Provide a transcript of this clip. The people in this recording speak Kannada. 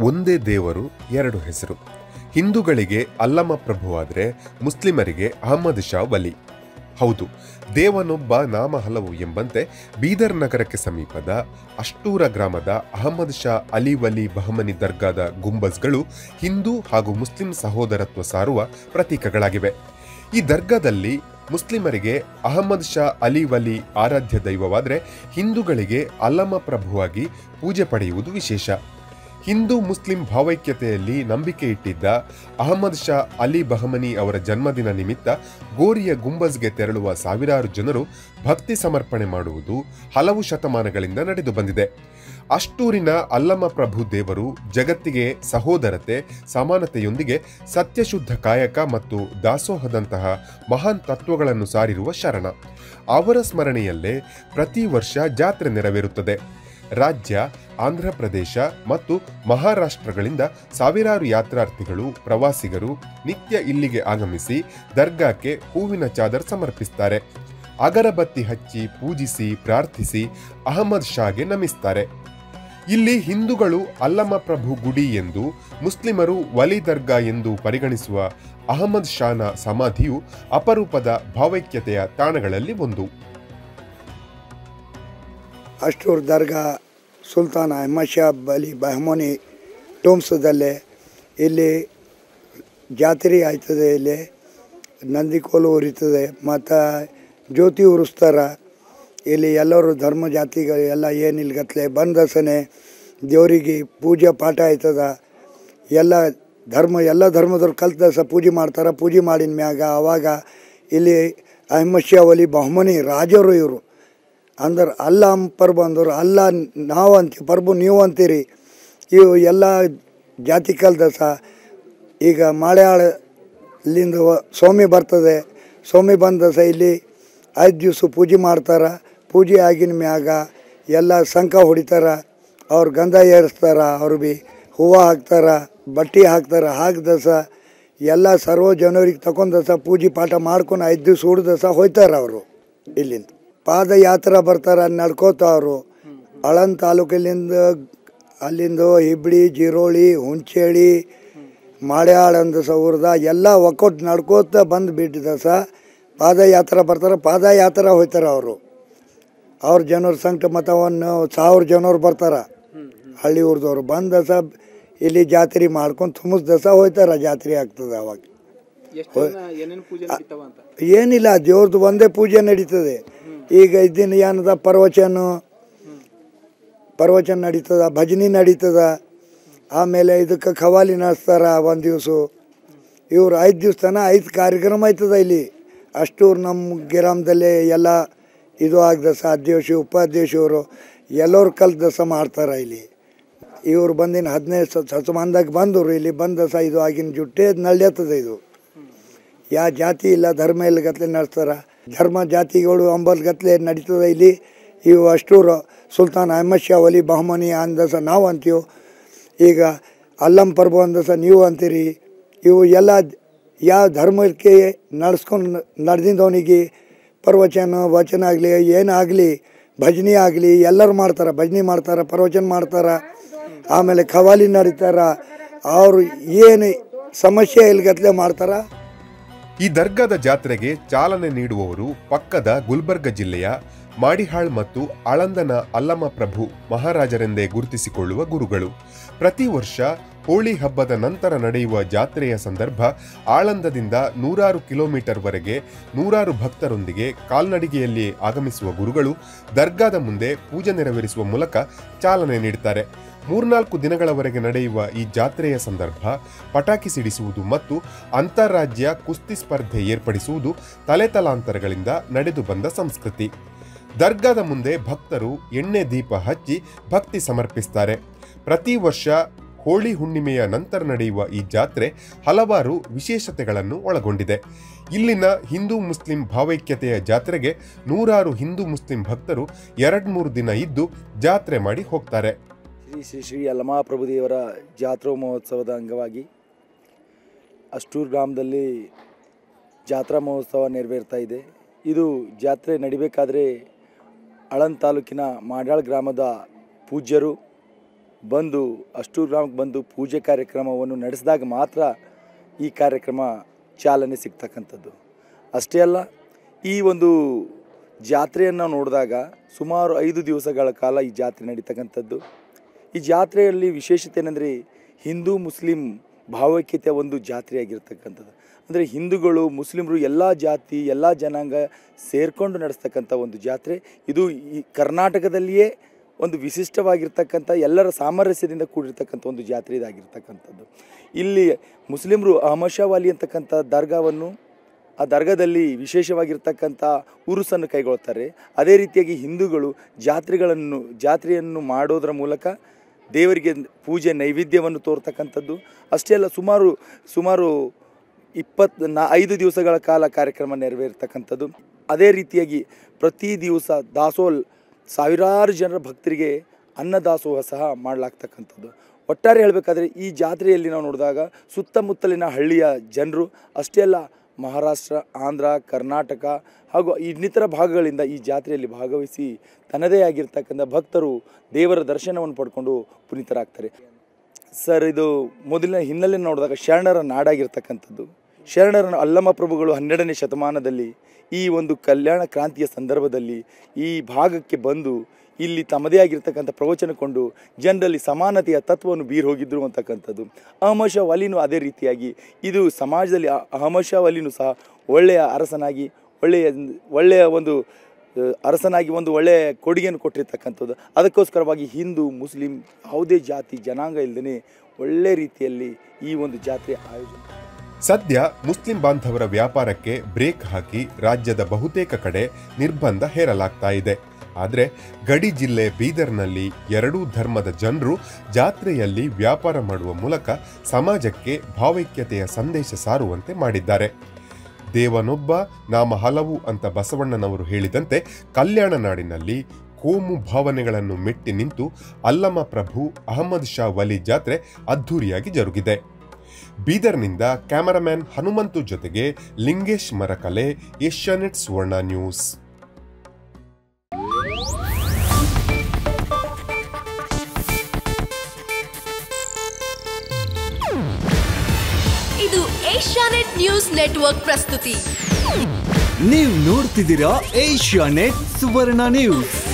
ಒಂದೇ ದೇವರು ಎರಡು ಹೆಸರು ಹಿಂದೂಗಳಿಗೆ ಅಲ್ಲಮ ಪ್ರಭುವಾದರೆ ಮುಸ್ಲಿಮರಿಗೆ ಅಹಮ್ಮದ್ ಶಾ ವಲಿ ಹೌದು ದೇವನೊಬ್ಬ ನಾಮ ಹಲವು ಎಂಬಂತೆ ಬೀದರ್ ನಗರಕ್ಕೆ ಸಮೀಪದ ಅಷ್ಟೂರ ಗ್ರಾಮದ ಅಹಮ್ಮದ್ ಶಾ ಅಲಿ ವಲಿ ಬಹಮನಿ ದರ್ಗಾದ ಗುಂಬಜ್ಗಳು ಹಿಂದೂ ಹಾಗೂ ಮುಸ್ಲಿಂ ಸಹೋದರತ್ವ ಸಾರುವ ಪ್ರತೀಕಗಳಾಗಿವೆ ಈ ದರ್ಗಾದಲ್ಲಿ ಮುಸ್ಲಿಮರಿಗೆ ಅಹಮ್ಮದ್ ಶಾ ಅಲಿ ವಲಿ ಆರಾಧ್ಯ ದೈವವಾದರೆ ಹಿಂದೂಗಳಿಗೆ ಅಲ್ಲಮ ಪ್ರಭುವಾಗಿ ಪೂಜೆ ಪಡೆಯುವುದು ವಿಶೇಷ ಹಿಂದೂ ಮುಸ್ಲಿಂ ಭಾವೈಕ್ಯತೆಯಲ್ಲಿ ನಂಬಿಕೆ ಇಟ್ಟಿದ್ದ ಅಹಮ್ಮದ್ ಶಾ ಅಲಿ ಬಹಮನಿ ಅವರ ಜನ್ಮದಿನ ನಿಮಿತ್ತ ಗೋರಿಯ ಗುಂಬಜ್ಗೆ ತೆರಳುವ ಸಾವಿರಾರು ಜನರು ಭಕ್ತಿ ಸಮರ್ಪಣೆ ಮಾಡುವುದು ಹಲವು ಶತಮಾನಗಳಿಂದ ನಡೆದು ಬಂದಿದೆ ಅಷ್ಟೂರಿನ ಅಲ್ಲಮ ಪ್ರಭು ದೇವರು ಜಗತ್ತಿಗೆ ಸಹೋದರತೆ ಸಮಾನತೆಯೊಂದಿಗೆ ಸತ್ಯಶುದ್ಧ ಕಾಯಕ ಮತ್ತು ದಾಸೋಹದಂತಹ ಮಹಾನ್ ತತ್ವಗಳನ್ನು ಸಾರಿರುವ ಶರಣ ಅವರ ಸ್ಮರಣೆಯಲ್ಲೇ ಪ್ರತಿ ವರ್ಷ ಜಾತ್ರೆ ನೆರವೇರುತ್ತದೆ ರಾಜ್ಯ ಆಂಧ್ರಪ್ರದೇಶ ಮತ್ತು ಮಹಾರಾಷ್ಟ್ರಗಳಿಂದ ಸಾವಿರಾರು ಯಾತ್ರಾರ್ಥಿಗಳು ಪ್ರವಾಸಿಗರು ನಿತ್ಯ ಇಲ್ಲಿಗೆ ಆಗಮಿಸಿ ದರ್ಗಾಕ್ಕೆ ಹೂವಿನ ಚಾದರ್ ಸಮರ್ಪಿಸ್ತಾರೆ ಅಗರಬತ್ತಿ ಹಚ್ಚಿ ಪೂಜಿಸಿ ಪ್ರಾರ್ಥಿಸಿ ಅಹಮದ್ ಶಾಗೆ ನಮಿಸ್ತಾರೆ ಇಲ್ಲಿ ಹಿಂದೂಗಳು ಅಲ್ಲಮ ಪ್ರಭು ಗುಡಿ ಎಂದು ಮುಸ್ಲಿಮರು ವಲಿ ದರ್ಗಾ ಎಂದು ಪರಿಗಣಿಸುವ ಅಹಮದ್ ಶಾನ ಸಮಾಧಿಯು ಅಪರೂಪದ ಭಾವೈಕ್ಯತೆಯ ತಾಣಗಳಲ್ಲಿ ಒಂದು ಅಷ್ಟೂರ್ ದರ್ಗಾ ಸುಲ್ತಾನ ಅಹಮದ್ ಶಾ ಅಲಿ ಬಹಮನಿ ಟೋಮ್ಸದಲ್ಲೇ ಇಲ್ಲಿ ಜಾತ್ರೆ ಆಯ್ತದೆ ಇಲ್ಲಿ ನಂದಿಕೋಲು ಉರಿತದೆ ಮತ್ತು ಜ್ಯೋತಿ ಉರಿಸ್ತಾರ ಇಲ್ಲಿ ಎಲ್ಲರೂ ಧರ್ಮ ಜಾತಿಗಳು ಎಲ್ಲ ಏನಿಲ್ಗತ್ಲೆ ಬಂದಸನೆ ದೇವರಿಗೆ ಪೂಜೆ ಪಾಠ ಆಯ್ತದ ಎಲ್ಲ ಧರ್ಮ ಎಲ್ಲ ಧರ್ಮದವ್ರು ಕಲ್ತಸ ಪೂಜೆ ಮಾಡ್ತಾರೆ ಪೂಜೆ ಮಾಡಿದ ಮ್ಯಾಗ ಅವಾಗ ಇಲ್ಲಿ ಅಹಮದ್ ಶಾ ಅಲಿ ಬಹಮನಿ ರಾಜರು ಇವರು ಅಂದ್ರೆ ಅಲ್ಲ ಅಂಪರ್ ಬಂದರು ಅಲ್ಲ ನಾವು ಅಂತೀವಿ ಪ್ರಭು ನೀವು ಅಂತೀರಿ ಇವು ಎಲ್ಲ ಜಾತಿ ಕಲ್ದಸ ಈಗ ಮಾಳ್ಯಾಳಲಿಂದ ಸ್ವಾಮಿ ಬರ್ತದೆ ಸ್ವಾಮಿ ಬಂದಸ ಇಲ್ಲಿ ಐದು ದಿವಸ ಪೂಜೆ ಮಾಡ್ತಾರೆ ಪೂಜೆ ಆಗಿನ ಮ್ಯಾಗ ಎಲ್ಲ ಸಂಕ ಹೊಡಿತಾರ ಅವ್ರು ಗಂಧ ಏರಿಸ್ತಾರ ಅವ್ರು ಬಿ ಹೂವು ಹಾಕ್ತಾರ ಬಟ್ಟೆ ಹಾಕ್ತಾರ ಹಾಕ್ದಸ ಎಲ್ಲ ಸರ್ವ ಜನರಿಗೆ ತಗೊಂಡಸ ಪೂಜೆ ಪಾಠ ಮಾಡ್ಕೊಂಡು ಐದು ದಿವಸ ಉಡ್ದಸ ಹೋಯ್ತಾರ ಅವರು ಇಲ್ಲಿಂದ ಪಾದಯಾತ್ರೆ ಬರ್ತಾರ ನಡ್ಕೋತ ಅವರು ಆಳಂದ್ ತಾಲೂಕಲ್ಲಿಂದ ಅಲ್ಲಿಂದ ಹಿಬ್ಳಿ ಜಿರೋಳಿ ಹುಂಚೇಳಿ ಮಾಳ್ಯಾಳ ಅಂದ ಸೌರದ ಎಲ್ಲ ಒಕ್ಕೊಟ್ಟು ನಡ್ಕೋತ ಬಂದು ಬಿಟ್ಟಿದ ಸ ಪಾದಯಾತ್ರೆ ಬರ್ತಾರೆ ಪಾದಯಾತ್ರೆ ಹೋಯ್ತಾರೆ ಅವರು ಅವ್ರ ಜನರ ಸಂಕಟ ಮತವನ್ನು ಸಾವಿರ ಜನರು ಬರ್ತಾರೆ ಹಳ್ಳಿ ಊರ್ದವ್ರು ಬಂದ ಸ ಇಲ್ಲಿ ಜಾತ್ರೆ ಮಾಡ್ಕೊಂಡು ತುಂಬಿಸ್ ದಸ ಹೋಯ್ತಾರ ಜಾತ್ರೆ ಆಗ್ತದೆ ಅವಾಗ ಎಷ್ಟು ದಿನ ಏನೇನು ಪೂಜೆ ನಡೀತಾವ ಅಂತ ಏನಿಲ್ಲ ದೇವ್ರದ್ದು ಒಂದೇ ಪೂಜೆ ನಡೀತದೆ ಈಗ ಇದನ್ನ ಏನದ ಪ್ರವಚನ ಪ್ರವಚನ ನಡೀತದ ಭಜನೆ ನಡೀತದ ಆಮೇಲೆ ಇದಕ್ಕೆ ಖವಾಲಿ ನಡೆಸ್ತಾರ ಒಂದು ದಿವಸ ಇವ್ರು ಐದು ದಿವ್ಸ ತನ ಐದು ಕಾರ್ಯಕ್ರಮ ಆಯ್ತದ ಇಲ್ಲಿ ಅಷ್ಟು ನಮ್ಮ ಗ್ರಾಮದಲ್ಲಿ ಎಲ್ಲ ಇದು ಆಗದಸ ಅಧ್ಯಕ್ಷ ಉಪಾಧ್ಯಕ್ಷರು ಎಲ್ಲರೂ ಕಲ್ದಸ ಮಾಡ್ತಾರೆ ಇಲ್ಲಿ ಇವ್ರು ಬಂದಿನ ಹದಿನೈದು ಶತಮಾನದಾಗ ಬಂದರು ಇಲ್ಲಿ ಬಂದಸ ಇದು ಆಗಿನ ಜುಟ್ಟೆ ನಳ್ಯತ್ತದ ಇದು ಯಾವ ಜಾತಿ ಇಲ್ಲ ಧರ್ಮ ಇಲ್ಲ ಗತ್ಲೆ ನಡೆಸ್ತಾರ ಧರ್ಮ ಜಾತಿಗಳು ಅಂಬಲ್ ಗತ್ಲೆ ನಡೀತದೆ ಇಲ್ಲಿ ಇವು ಅಷ್ಟೂರು ಸುಲ್ತಾನ್ ಅಹಮದ್ ಶಾ ಅಲಿ ಬಹಮನಿ ಅಂದಸ ನಾವು ಅಂತೀವಿ ಈಗ ಅಲ್ಲಂ ಪರ್ಬು ಅಂದಸ ನೀವು ಅಂತೀರಿ ಇವು ಎಲ್ಲ ಯಾವ ಧರ್ಮಕ್ಕೆ ನಡೆಸ್ಕೊಂಡು ನಡೆದಿಂದವನಿಗೆ ಪ್ರವಚನ ವಚನ ಆಗಲಿ ಏನಾಗಲಿ ಭಜನೆ ಆಗಲಿ ಎಲ್ಲರೂ ಮಾಡ್ತಾರೆ ಭಜನೆ ಮಾಡ್ತಾರೆ ಪ್ರವಚನ ಮಾಡ್ತಾರೆ ಆಮೇಲೆ ಖವಾಲಿ ನಡೀತಾರ ಅವರು ಏನು ಸಮಸ್ಯೆ ಇಲ್ಗತ್ಲೆ ಮಾಡ್ತಾರೆ ಈ ದರ್ಗಾದ ಜಾತ್ರೆಗೆ ಚಾಲನೆ ನೀಡುವವರು ಪಕ್ಕದ ಗುಲ್ಬರ್ಗ ಜಿಲ್ಲೆಯ ಮಾಡಿಹಾಳ್ ಮತ್ತು ಆಳಂದನ ಅಲ್ಲಮ ಪ್ರಭು ಮಹಾರಾಜರೆಂದೇ ಗುರುತಿಸಿಕೊಳ್ಳುವ ಗುರುಗಳು ಪ್ರತಿ ವರ್ಷ ಹೋಳಿ ಹಬ್ಬದ ನಂತರ ನಡೆಯುವ ಜಾತ್ರೆಯ ಸಂದರ್ಭ ಆಳಂದದಿಂದ ನೂರಾರು ಕಿಲೋಮೀಟರ್ವರೆಗೆ ನೂರಾರು ಭಕ್ತರೊಂದಿಗೆ ಕಾಲ್ನಡಿಗೆಯಲ್ಲಿ ಆಗಮಿಸುವ ಗುರುಗಳು ದರ್ಗಾದ ಮುಂದೆ ಪೂಜೆ ನೆರವೇರಿಸುವ ಮೂಲಕ ಚಾಲನೆ ನೀಡುತ್ತಾರೆ ಮೂರ್ನಾಲ್ಕು ದಿನಗಳವರೆಗೆ ನಡೆಯುವ ಈ ಜಾತ್ರೆಯ ಸಂದರ್ಭ ಪಟಾಕಿ ಸಿಡಿಸುವುದು ಮತ್ತು ಅಂತಾರಾಜ್ಯ ಕುಸ್ತಿ ಸ್ಪರ್ಧೆ ಏರ್ಪಡಿಸುವುದು ತಲೆತಲಾಂತರಗಳಿಂದ ನಡೆದು ಬಂದ ಸಂಸ್ಕೃತಿ ದರ್ಗಾದ ಮುಂದೆ ಭಕ್ತರು ಎಣ್ಣೆ ದೀಪ ಹಚ್ಚಿ ಭಕ್ತಿ ಸಮರ್ಪಿಸ್ತಾರೆ ಪ್ರತಿ ವರ್ಷ ಹೋಳಿ ಹುಣ್ಣಿಮೆಯ ನಂತರ ನಡೆಯುವ ಈ ಜಾತ್ರೆ ಹಲವಾರು ವಿಶೇಷತೆಗಳನ್ನು ಒಳಗೊಂಡಿದೆ ಇಲ್ಲಿನ ಹಿಂದೂ ಮುಸ್ಲಿಂ ಭಾವೈಕ್ಯತೆಯ ಜಾತ್ರೆಗೆ ನೂರಾರು ಹಿಂದೂ ಮುಸ್ಲಿಂ ಭಕ್ತರು ಎರಡ್ಮೂರು ದಿನ ಇದ್ದು ಜಾತ್ರೆ ಮಾಡಿ ಹೋಗ್ತಾರೆ ಶ್ರೀ ಶ್ರೀ ಶ್ರೀ ಅಲ್ಲಮಾಪ್ರಭುದೇವರ ಜಾತ್ರಾ ಮಹೋತ್ಸವದ ಅಂಗವಾಗಿ ಅಷ್ಟೂರು ಗ್ರಾಮದಲ್ಲಿ ಜಾತ್ರಾ ಮಹೋತ್ಸವ ನೆರವೇರ್ತಾ ಇದೆ ಇದು ಜಾತ್ರೆ ನಡಿಬೇಕಾದ್ರೆ ಆಳಂದ್ ತಾಲೂಕಿನ ಮಾಡ್ಯಾಳ್ ಗ್ರಾಮದ ಪೂಜ್ಯರು ಬಂದು ಅಷ್ಟೂರು ಗ್ರಾಮಕ್ಕೆ ಬಂದು ಪೂಜೆ ಕಾರ್ಯಕ್ರಮವನ್ನು ನಡೆಸಿದಾಗ ಮಾತ್ರ ಈ ಕಾರ್ಯಕ್ರಮ ಚಾಲನೆ ಸಿಗ್ತಕ್ಕಂಥದ್ದು ಅಷ್ಟೇ ಅಲ್ಲ ಈ ಒಂದು ಜಾತ್ರೆಯನ್ನು ನೋಡಿದಾಗ ಸುಮಾರು ಐದು ದಿವಸಗಳ ಕಾಲ ಈ ಜಾತ್ರೆ ನಡೀತಕ್ಕಂಥದ್ದು ಈ ಜಾತ್ರೆಯಲ್ಲಿ ವಿಶೇಷತೆ ಏನಂದರೆ ಹಿಂದೂ ಮುಸ್ಲಿಂ ಭಾವೈಕ್ಯತೆಯ ಒಂದು ಜಾತ್ರೆಯಾಗಿರ್ತಕ್ಕಂಥದ್ದು ಅಂದರೆ ಹಿಂದೂಗಳು ಮುಸ್ಲಿಮರು ಎಲ್ಲ ಜಾತಿ ಎಲ್ಲ ಜನಾಂಗ ಸೇರಿಕೊಂಡು ನಡೆಸ್ತಕ್ಕಂಥ ಒಂದು ಜಾತ್ರೆ ಇದು ಈ ಕರ್ನಾಟಕದಲ್ಲಿಯೇ ಒಂದು ವಿಶಿಷ್ಟವಾಗಿರ್ತಕ್ಕಂಥ ಎಲ್ಲರ ಸಾಮರಸ್ಯದಿಂದ ಕೂಡಿರ್ತಕ್ಕಂಥ ಒಂದು ಜಾತ್ರೆ ಇದಾಗಿರ್ತಕ್ಕಂಥದ್ದು ಇಲ್ಲಿ ಮುಸ್ಲಿಮರು ಅಹಮದ್ ಶಾ ವಾಲಿ ಅಂತಕ್ಕಂಥ ದರ್ಗಾವನ್ನು ಆ ದರ್ಗಾದಲ್ಲಿ ವಿಶೇಷವಾಗಿರ್ತಕ್ಕಂಥ ಉರುಸನ್ನು ಕೈಗೊಳ್ತಾರೆ ಅದೇ ರೀತಿಯಾಗಿ ಹಿಂದೂಗಳು ಜಾತ್ರೆಗಳನ್ನು ಜಾತ್ರೆಯನ್ನು ಮಾಡೋದರ ಮೂಲಕ ದೇವರಿಗೆ ಪೂಜೆ ನೈವೇದ್ಯವನ್ನು ತೋರ್ತಕ್ಕಂಥದ್ದು ಅಷ್ಟೇ ಅಲ್ಲ ಸುಮಾರು ಸುಮಾರು ಇಪ್ಪತ್ತು ನಾ ಐದು ದಿವಸಗಳ ಕಾಲ ಕಾರ್ಯಕ್ರಮ ನೆರವೇರ್ತಕ್ಕಂಥದ್ದು ಅದೇ ರೀತಿಯಾಗಿ ಪ್ರತಿ ದಿವಸ ದಾಸೋಲ್ ಸಾವಿರಾರು ಜನರ ಭಕ್ತರಿಗೆ ಅನ್ನದಾಸೋಹ ಸಹ ಮಾಡಲಾಗ್ತಕ್ಕಂಥದ್ದು ಒಟ್ಟಾರೆ ಹೇಳಬೇಕಾದ್ರೆ ಈ ಜಾತ್ರೆಯಲ್ಲಿ ನಾವು ನೋಡಿದಾಗ ಸುತ್ತಮುತ್ತಲಿನ ಹಳ್ಳಿಯ ಜನರು ಅಷ್ಟೇ ಅಲ್ಲ ಮಹಾರಾಷ್ಟ್ರ ಆಂಧ್ರ ಕರ್ನಾಟಕ ಹಾಗೂ ಇನ್ನಿತರ ಭಾಗಗಳಿಂದ ಈ ಜಾತ್ರೆಯಲ್ಲಿ ಭಾಗವಹಿಸಿ ತನ್ನದೇ ಆಗಿರ್ತಕ್ಕಂಥ ಭಕ್ತರು ದೇವರ ದರ್ಶನವನ್ನು ಪಡ್ಕೊಂಡು ಪುನೀತರಾಗ್ತಾರೆ ಸರ್ ಇದು ಮೊದಲಿನ ಹಿನ್ನೆಲೆ ನೋಡಿದಾಗ ಶರಣರ ನಾಡಾಗಿರ್ತಕ್ಕಂಥದ್ದು ಶರಣರ ಅಲ್ಲಮ ಪ್ರಭುಗಳು ಹನ್ನೆರಡನೇ ಶತಮಾನದಲ್ಲಿ ಈ ಒಂದು ಕಲ್ಯಾಣ ಕ್ರಾಂತಿಯ ಸಂದರ್ಭದಲ್ಲಿ ಈ ಭಾಗಕ್ಕೆ ಬಂದು ಇಲ್ಲಿ ತಮ್ಮದೇ ಆಗಿರ್ತಕ್ಕಂಥ ಪ್ರವಚನಕೊಂಡು ಜನರಲ್ಲಿ ಸಮಾನತೆಯ ತತ್ವವನ್ನು ಬೀರ್ ಹೋಗಿದ್ರು ಅಂತಕ್ಕಂಥದ್ದು ಅಹಮದ್ ಶಾ ವಲಿನೂ ಅದೇ ರೀತಿಯಾಗಿ ಇದು ಸಮಾಜದಲ್ಲಿ ಅ- ಅಹಮದ್ ಶಾ ವಲಿನೂ ಸಹ ಒಳ್ಳೆಯ ಅರಸನಾಗಿ ಒಳ್ಳೆಯ ಒಳ್ಳೆಯ ಒಂದು ಆ, ಅರಸನಾಗಿ ಒಂದು ಒಳ್ಳೆಯ ಕೊಡುಗೆಯನ್ನು ಕೊಟ್ಟಿರ್ತಕ್ಕಂಥದ್ದು ಅದಕ್ಕೋಸ್ಕರವಾಗಿ ಹಿಂದೂ ಮುಸ್ಲಿಂ ಯಾವುದೇ ಜಾತಿ ಜನಾಂಗ ಇಲ್ಲದೇ ಒಳ್ಳೆ ರೀತಿಯಲ್ಲಿ ಈ ಒಂದು ಜಾತ್ರೆ ಆಯೋಜನೆ ಸದ್ಯ ಮುಸ್ಲಿಂ ಬಾಂಧವರ ವ್ಯಾಪಾರಕ್ಕೆ ಬ್ರೇಕ್ ಹಾಕಿ ರಾಜ್ಯದ ಬಹುತೇಕ ಕಡೆ ನಿರ್ಬಂಧ ಹೇರಲಾಗ್ತಾ ಇದೆ ಆದರೆ ಗಡಿ ಜಿಲ್ಲೆ ಬೀದರ್ನಲ್ಲಿ ಎರಡೂ ಧರ್ಮದ ಜನರು ಜಾತ್ರೆಯಲ್ಲಿ ವ್ಯಾಪಾರ ಮಾಡುವ ಮೂಲಕ ಸಮಾಜಕ್ಕೆ ಭಾವೈಕ್ಯತೆಯ ಸಂದೇಶ ಸಾರುವಂತೆ ಮಾಡಿದ್ದಾರೆ ದೇವನೊಬ್ಬ ನಾಮ ಹಲವು ಅಂತ ಬಸವಣ್ಣನವರು ಹೇಳಿದಂತೆ ಕಲ್ಯಾಣ ನಾಡಿನಲ್ಲಿ ಕೋಮು ಭಾವನೆಗಳನ್ನು ಮೆಟ್ಟಿ ನಿಂತು ಅಲ್ಲಮ ಪ್ರಭು ಅಹಮದ್ ಶಾ ವಲಿ ಜಾತ್ರೆ ಅದ್ಧೂರಿಯಾಗಿ ಜರುಗಿದೆ ಬೀದರ್ನಿಂದ ಕ್ಯಾಮರಾಮ್ಯಾನ್ ಹನುಮಂತು ಜೊತೆಗೆ ಲಿಂಗೇಶ್ ಮರಕಲೆ ಏಷ್ಯಾನೆಟ್ ಸುವರ್ಣ ನ್ಯೂಸ್ ಇದು ಏಷ್ಯಾನೆಟ್ ನ್ಯೂಸ್ ನೆಟ್ವರ್ಕ್ ಪ್ರಸ್ತುತಿ ನೀವು ನೋಡ್ತಿದ್ದೀರಾ ಏಷ್ಯಾ ನೆಟ್ ಸುವರ್ಣ ನ್ಯೂಸ್